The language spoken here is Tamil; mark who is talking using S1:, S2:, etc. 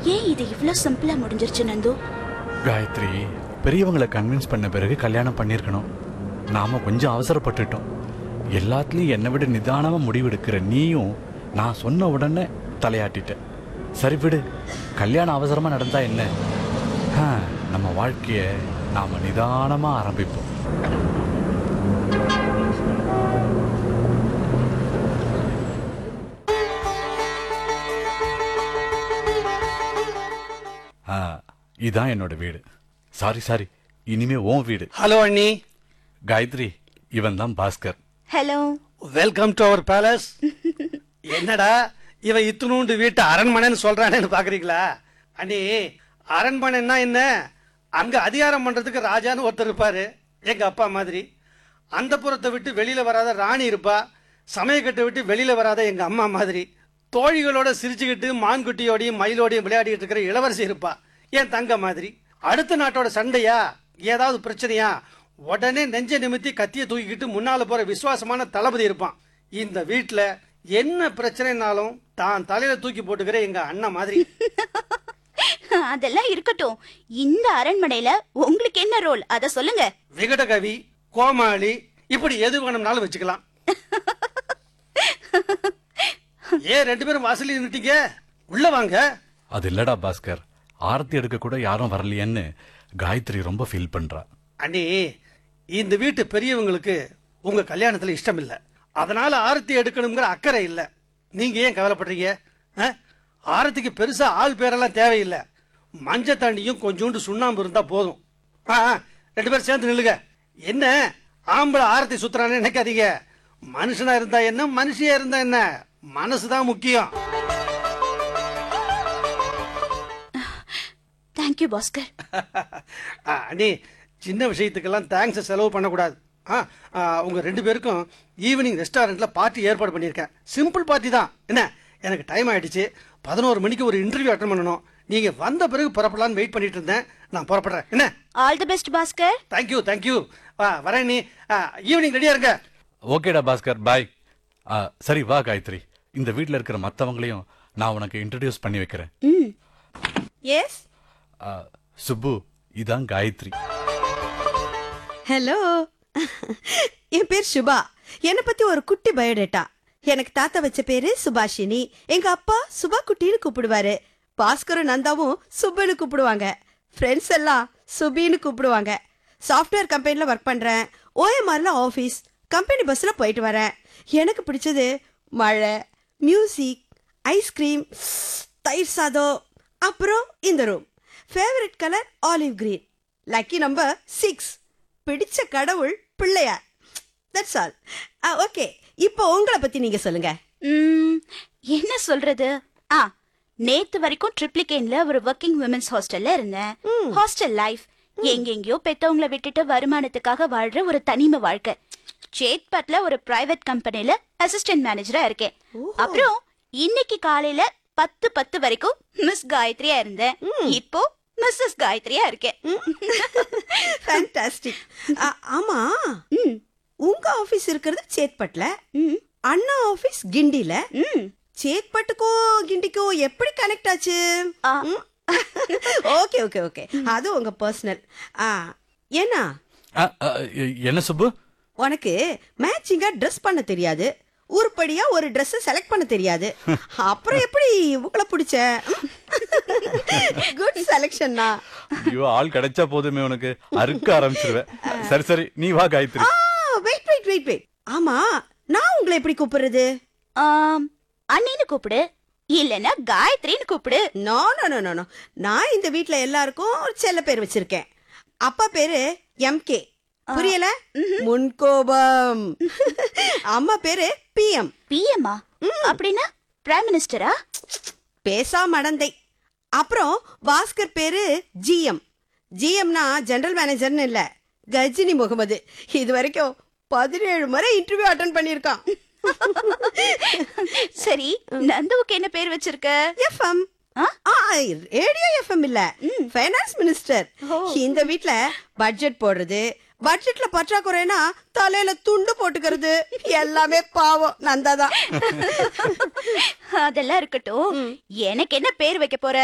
S1: ஏன் இது இவ்ளோ சிம்பிளா முடிஞ்சிருச்சு நந்து
S2: காயத்ரி பெரியவங்களை கன்வின்ஸ் பண்ண பிறகு கல்யாணம் பண்ணியிருக்கணும் நாம கொஞ்சம் அவசரப்பட்டுட்டோம் எல்லாத்துலயும் என்னை விட நிதானமா முடிவெடுக்கிற நீயும் நான் சொன்ன உடனே தலையாட்டிட்ட சரி விடு கல்யாணம் அவசரமா நடந்தா என்ன ஆ, நம்ம வாழ்க்கைய நாம நிதானமா ஆரம்பிப்போம் ஆ, இதான் என்னோட வீடு சாரி சாரி இனிமே உன் வீடு
S3: ஹலோ அண்ணி
S2: காயத்ரி இவன் தான் Bhaskar
S1: hello
S3: welcome to our palace என்னடா இவன் இத்துணூண்டு வீட்டு அரண்மனைன்னு சொல்றானேன்னு பாக்குறீங்களா அண்ணி அரண்மனைன்னா என்ன அங்க அதிகாரம் பண்றதுக்கு ராஜான்னு ஒருத்தர் இருப்பாரு எங்க அப்பா மாதிரி அந்த புறத்தை விட்டு வெளியில வராத ராணி இருப்பா சமயக்கட்டை விட்டு வெளியில வராத எங்க அம்மா மாதிரி தோழிகளோட சிரிச்சுக்கிட்டு மான்குட்டியோடையும் மயிலோடையும் விளையாடிட்டு இருக்கிற இளவரசி இருப்பா என் தங்க மாதிரி அடுத்த நாட்டோட சண்டையா ஏதாவது பிரச்சனையா உடனே நெஞ்ச நிமித்தி கத்திய தூக்கிக்கிட்டு முன்னால போற விசுவாசமான தளபதி இருப்பான் இந்த வீட்ல என்ன பிரச்சனைனாலும் தான் தலையில தூக்கி போட்டுக்கிற எங்க அண்ணன் மாதிரி
S1: அதெல்லாம் இருக்கட்டும் இந்த அரண்மனையில உங்களுக்கு என்ன ரோல் அத சொல்லுங்க
S3: விகடகவி கோமாளி இப்படி எது வேணும்னாலும் வச்சுக்கலாம் ஏன் ரெண்டு பேரும் வாசலில் நின்னுட்டீங்க உள்ள வாங்க
S2: அது இல்லடா பாஸ்கர் ஆரத்தி எடுக்க கூட யாரும் வரலையேன்னு காயத்ரி ரொம்ப ஃபீல் பண்றா
S3: அண்ணி இந்த வீட்டு பெரியவங்களுக்கு உங்க கல்யாணத்துல இஷ்டம் இல்ல அதனால ஆரத்தி எடுக்கணுங்கிற அக்கறை இல்ல நீங்க ஏன் கவலைப்படுறீங்க ஆ? ஆரத்திக்கு பெருசா ஆள் பேரெல்லாம் தேவையில்லை மஞ்ச தண்ணியும் கொஞ்சோண்டு சுண்ணாம்பு இருந்தா போதும் ஆ, ஆ, ரெண்டு பேரும் சேர்ந்து நில்லுங்க என்ன ஆம்பளை ஆரத்தி சுத்துறான்னு நினைக்காதீங்க மனுஷனா இருந்தா என்ன மனுஷியா இருந்தா என்ன மனசுதான் முக்கியம்
S1: தேங்க்யூ பாஸ்கர்
S3: ஆ, அண்ணி சின்ன விஷயத்துக்கெல்லாம் தேங்க்ஸ் செலவு பண்ணக்கூடாது ஆ ஆ, உங்க ரெண்டு பேருக்கும் ஈவினிங் ரெஸ்டாரண்ட்ல பார்ட்டி ஏற்பாடு பண்ணியிருக்கேன் சிம்பிள் பார்ட்டி தான் என்ன எனக்கு டைம் ஆயிடுச்சு பதினோரு மணிக்கு ஒரு இன்டர்வியூ அட்டன் பண்ணணும் நீங்க வந்த பிறகு புறப்படலான்னு வெயிட் பண்ணிட்டு இருந்தேன் நான் புறப்படுறேன் என்ன
S1: all the best Bhaskar
S3: thank you thank you வா வரேன் நீ ஈவினிங் ரெடியா இருங்க
S2: ஓகேடா பாஸ்கர் பாய் ஆ, சரி வா காயத்ரி இந்த வீட்ல இருக்கிற மத்தவங்களையும் நான் உனக்கு இன்ட்ரடியூஸ் பண்ணி வைக்கிறேன்
S1: ம்
S4: எஸ்
S2: ஆ, சுப்பு இதான் காயத்ரி
S4: ஹலோ என் பேர் சுபா என்னை பத்தி ஒரு குட்டி பயோடேட்டா எனக்கு தாத்தா வச்ச பேரு சுபாஷினி எங்க அப்பா சுபா குட்டின்னு கூப்பிடுவாரு பாஸ்கரும் நந்தாவும் சுப்புன்னு கூப்பிடுவாங்க ஃப்ரெண்ட்ஸ் எல்லாம் சுபின்னு கூப்பிடுவாங்க சாஃப்ட்வேர் கம்பெனில ஒர்க் பண்றேன் ஓஎம்ஆர்ல ஆஃபீஸ் கம்பெனி பஸ்ல போயிட்டு வரேன் எனக்கு பிடிச்சது மழை மியூசிக் ஐஸ்கிரீம் தயிர் சாதம் அப்புறம் இந்த room favourite colour olive green lucky number six பிடிச்ச கடவுள் பிள்ளையார் தட்ஸ் ஆல் ஓகே இப்போ உங்களை பத்தி நீங்க சொல்லுங்க
S1: ம், என்ன சொல்றது ஆ நேத்து வரைக்கும் ட்ரிப்ளிகேன்ல ஒரு ஒர்க்கிங் விமென்ஸ் ஹாஸ்டல்ல இருந்தேன் ஹாஸ்டல் லைஃப் எங்கெங்கயோ பெத்தவங்கள விட்டுட்டு வருமானத்துக்காக வாழ்ற ஒரு தனிமை வாழ்க்கை சேத்பட்ல ஒரு பிரைவேட் கம்பெனில அசிஸ்டன்ட் மேனேஜரா இருக்கேன் அப்புறம் இன்னைக்கு காலையில பத்து பத்து வரைக்கும் மிஸ் காயத்ரியா இருந்தேன் இப்போ மிஸ்ஸஸ் காயத்ரியா இருக்கேன்
S4: ஃபேண்டாஸ்டிக் ஆமா
S1: ம்,
S4: உங்க ஆபீஸ் இருக்கிறது சேத்பட்ல
S1: ம்,
S4: அண்ணா ஆபீஸ் கிண்டில
S1: ம்.
S4: சேத்பட்டுக்கும் கிண்டிக்கும் எப்படி கனெக்ட் ஆச்சு
S1: ஆ.
S4: ஓகே ஓகே ஓகே அது உங்க பர்சனல் ஏன்னா
S2: ஆ, ஆ, எ- என்ன சுப்பு
S4: உனக்கு மேட்சிங்கா ட்ரெஸ் பண்ண தெரியாது உருப்படியா ஒரு Dress செலக்ட் பண்ண தெரியாது அப்புறம் எப்படி உங்களை பிடிச்ச குட் செலெக்ஷன்னா
S2: ஐயோ ஆள் கிடைச்சா போதுமே உனக்கு அறுக்க ஆரம்பிச்சிருவேன் சரி சரி நீ வா Gayathri
S4: wait wait wait wait ஆமா நான் உங்களை எப்படி கூப்பிடுறது
S1: ஆம், அண்ணின்னு கூப்பிடு இல்லனா காயத்ரின்னு கூப்பிடு
S4: no no no no no நான் இந்த வீட்ல எல்லாருக்கும் ஒரு செல்ல பேர் வச்சிருக்கேன் அப்பா பேரு எம்கே புரியல முன்கோபம் அம்மா பேரு பிஎம்
S1: பிஎம்மா அப்படின்னா பிரைம் மினிஸ்டரா
S4: பேசா மடந்தை அப்புறம் பாஸ்கர் பேரு ஜிஎம் ஜிஎம்னா ஜெனரல் மேனேஜர்னு இல்ல கஜினி முகமது இது வரைக்கும் பதினேழு முறை இன்டர்வியூ அட்டன் பண்ணியிருக்கான்
S1: சரி நந்துவுக்கு என்ன பேர் வச்சிருக்க
S4: எஃப்எம்
S1: ஆ?
S4: ரேடியோ எஃப்எம் இல்ல ஃபைனான்ஸ் மினிஸ்டர்
S1: ஓ.
S4: இந்த வீட்ல பட்ஜெட் போடுறது பட்ஜெட்ல பற்றாக்குறைனா தலையில துண்டு போட்டுக்கிறது எல்லாமே பாவம் நந்தாதான்
S1: அதெல்லாம் இருக்கட்டும் எனக்கு என்ன பேர் வைக்க போற